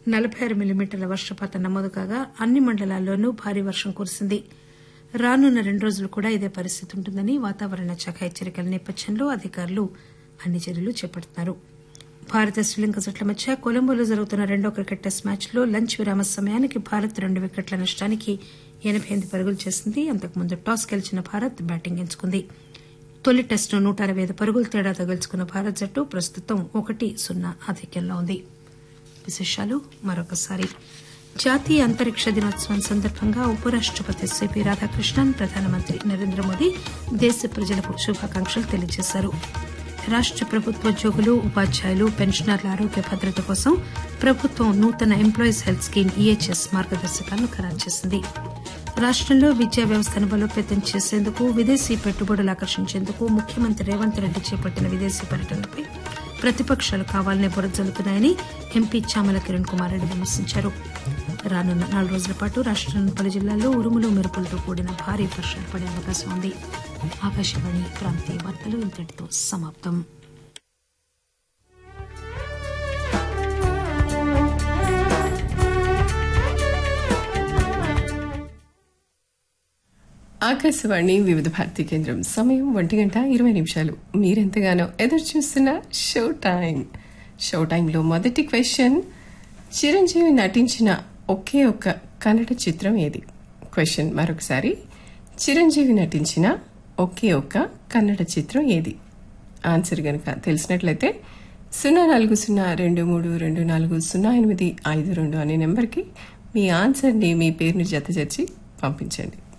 నలబై ఆరు మిల్లీమీటర్ల వర్షపాతం నమోదు కాగా అన్ని మండలాల్లోనూ భారీ వర్షం కురిసింది రానున్న రెండు రోజులు కూడా ఇదే పరిస్థితి ఉంటుందని వాతావరణ శాఖ హెచ్చరికల నేపథ్యంలో అధికారులు అన్ని చర్యలు చేపడుతున్నారు భారత శ్రీలంక జట్ల మధ్య కొలంబోలో జరుగుతున్న రెండో క్రికెట్ టెస్ట్ మ్యాచ్లో లంచ్ విరామ సమయానికి భారత్ రెండు వికెట్ల నష్టానికి ఎనబై ఎనిమిది పరుగులు చేసింది అంతకుముందు టాస్ గెలిచిన భారత్ బ్యాటింగ్ ఎంచుకుంది తొలి టెస్టును నూట అరవై ఐదు పరుగుల తేడాతో గెలుచుకున్న భారత్ జట్టు ప్రస్తుతం ఒకటి సున్నా ఆధిక్యంలో ఉంది విశేషాలు మరొకసారి జాతీయ అంతరిక్ష దినోత్సవం సందర్భంగా ఉపరాష్టపతి సిపి రాధాకృష్ణన్ ప్రధానమంత్రి నరేంద్ర మోదీ దేశ ప్రజలకు శుభాకాంక్షలు తెలియజేశారు రాష్ట ప్రభుత్వోద్యోగులు ఉపాధ్యాయులు పెన్షనర్ల ఆరోగ్య భద్రత కోసం ప్రభుత్వం నూతన ఎంప్లాయీస్ హెల్త్ స్కీమ్ ఈహెచ్ఎస్ మార్గదర్శకాలను ఖరారు చేసింది రాష్టంలో విద్యా వ్యవస్థను బలోపేతం చేసేందుకు విదేశీ పెట్టుబడులు ఆకర్షించేందుకు ముఖ్యమంత్రి రేవంత్ రెడ్డి చేపట్టిన విదేశీ పర్యటనపై ప్రతిపక్షాలు కావాలనే బురజల్లుతున్నాయని ఎంపీ చామల కిరణ్ కుమార్ రెడ్డి విమర్శించారు రానున్న నాలుగు రోజుల పాటు రాష్టంలోని పలు జిల్లాల్లో ఉరుములు మెరుపులతో కూడిన భారీ వర్షాలు పడే అవకాశం ఉంది ఆకాశవాణి ప్రాంతీయ వార్తలు ఇంతటితో సమాప్తం ఆకాశవాణి వివిధ భారతి కేంద్రం సమయం ఒంటి గంట ఇరవై నిమిషాలు మీరెంతగానో ఎదురు చూస్తున్న షో టైం షో టైంలో మొదటి క్వశ్చన్ చిరంజీవి నటించిన ఒకే ఒక్క కన్నడ చిత్రం ఏది క్వశ్చన్ మరొకసారి చిరంజీవి నటించిన ఒకే ఒక్క కన్నడ చిత్రం ఏది ఆన్సర్ గనక తెలిసినట్లయితే సున్నా నాలుగు సున్నా రెండు మూడు రెండు నాలుగు సున్నా ఎనిమిది ఐదు రెండు అనే నెంబర్కి మీ ఆన్సర్ని మీ పేరుని జత చేర్చి పంపించండి